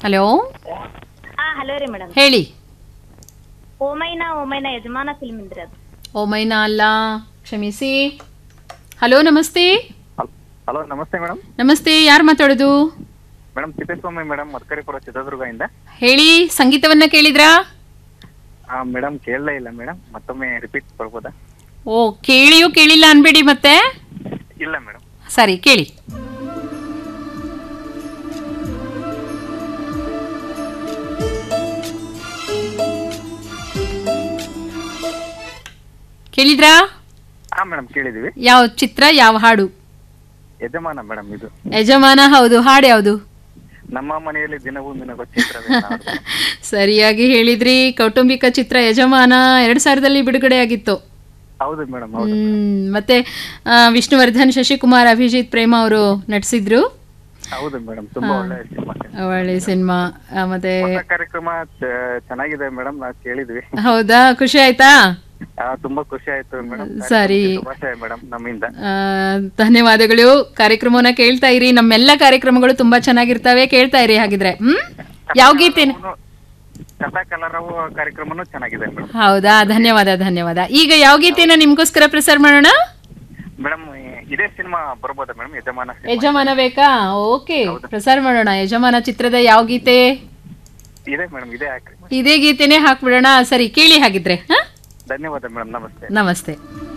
Hello ಹಾ hello ರೀ madam ಹೇಳಿ ಓಮೈನ ಓಮೈನ ಯಜಮಾನ ಫಿಲ್ಮ್ ಇಂದ್ರಿ ಅದು ಓಮೈನಾ ಅಲ್ಲ ಕ್ಷಮಿಸಿ ಹಲೋ ನಮಸ್ತೆ ಹಲೋ ನಮಸ್ತೆ ಮೇಡಮ್ ನಮಸ್ತೆ ಯಾರು ಮಾತಾಡೋದು ಮೇಡಮ್ ತಿಪ್ಪೇಸ್ವಾಮಿ ಮೇಡಮ್ ಮತ್ಕರಿಪುರ ಚಿತ್ರದುರ್ಗದಿಂದ ಹೇಳಿ ಸಂಗೀತವನ್ನ ಕೇಳಿದ್ರಾ ಆ ಮೇಡಮ್ ಕೇಳಲೇ ಇಲ್ಲ ಮೇಡಮ್ ಮತ್ತೊಮ್ಮೆ ರಿಪೀಟ್ ಬರ್ಬೋದಾ ಓ ಕೇಳಿಯೂ ಕೇಳಿಲ್ಲ ಅನ್ಬೇಡಿ ಮತ್ತೆ ಇಲ್ಲ ಮೇಡಮ್ ಸರಿ ಕೇಳಿ ಕೇಳಿದ್ರಾ ಹಾ ಮೇಡಮ್ ಕೇಳಿದೀವಿ ಯಾವ ಚಿತ್ರ ಯಾವ ಹಾಡು ಯಜಮಾನ ಮೇಡಮ್ ಇದು ಯಜಮಾನ ಹೌದು ಹಾಡು ಯಾವುದು ನಮ್ಮ ಮನೆಯಲ್ಲಿ ದಿನವೂ ನಿನಗೋ ಚಿತ್ರವೇ ನಾಡು. ಸರಿಯಾಗಿ ಹೇಳಿದ್ರಿ ಕೌಟುಂಬಿಕ ಚಿತ್ರ ಯಜಮಾನ ಎರಡ್ ಸಾವಿರದಲ್ಲಿ ಬಿಡುಗಡೆ ಆಗಿತ್ತು ಹೌದು ಮೇಡಮ್ ಹೌದು ಹ್ಮ್ ಮತ್ತೆ ಆ, ವಿಷ್ಣುವರ್ಧನ್ ಶಶಿಕುಮಾರ್ ಅಭಿಜಿತ್ ಪ್ರೇಮ ಅವರು ನಟಿಸಿದ್ರು ಹೌದು ಮೇಡಮ್ ತುಂಬಾ ಒಳ್ಳೆ ಸಿನಿಮಾ ಒಳ್ಳೆ ಸಿನಿಮಾ ಮತ್ತೆ ಹೊಸ ಕಾರ್ಯಕ್ರಮ ಚ- ಚೆನ್ನಾಗಿದೆ ಮೇಡಮ್ ನಾವು ಕೇಳಿದ್ವಿ ಹೌದಾ ಖುಷಿ ಆಯ್ತಾ ಆ, ತುಂಬಾ ಖುಷಿ ಆಯ್ತು ಮೇಡಮ್ ಸರಿ. ಶುಭಾಶಯ ಮೇಡಮ್ ನಮ್ಮಿಂದ ಆ, ಧನ್ಯವಾದಗಳು ಕಾರ್ಯಕ್ರಮವನ್ನ ಕೇಳ್ತಾ ಇರಿ ನಮ್ಮೆಲ್ಲ ಕಾರ್ಯಕ್ರಮಗಳು ತುಂಬಾ ಚೆನ್ನಾಗಿರ್ತವೆ ಕೇಳ್ತಾ ಇರಿ ಹಾಗಿದ್ರೆ ಹ್ಮ್ ಯಾವ ಗೀತೆ ಕಥಾ ಕಲರವು ಕಾರ್ಯಕ್ರಮನೂ ಚೆನ್ನಾಗಿದೆ ಮೇಡಮ್ ಹೌದಾ ಧನ್ಯವಾದ ಧನ್ಯವಾದ ಈಗ ಯಾವ ಗೀತೆನ ನಿಮ್ಗೋಸ್ಕರ ಪ್ರಸಾರ ಮಾಡೋಣ ಮೇಡಮ್ ಇದೇ ಸಿನಿಮಾ ಬರ್ಬೋದಾ ಮೇಡಮ್ ಯಜಮಾನ cinema? ಯಜಮಾನ ಬೇಕಾ ಓಕೆ ಪ್ರಸಾರ ಮಾಡೋಣ ಯಜಮಾನ ಚಿತ್ರದ ಯಾವ ಗೀತೆ ಇದೆ ಮೇಡಮ್ ಇದೇ ಹಾಕ್ರಿ ಇದೇ ಗೀತೆನೇ ಹಾಕ್ಬಿಡೋಣ ಸರಿ ಕೇಳಿ ಹಾಗಿದ್ರೆ ಹಾ ಧನ್ಯವಾದ ಮೇಡಮ್ ನಮಸ್ತೆ ನಮಸ್ತೆ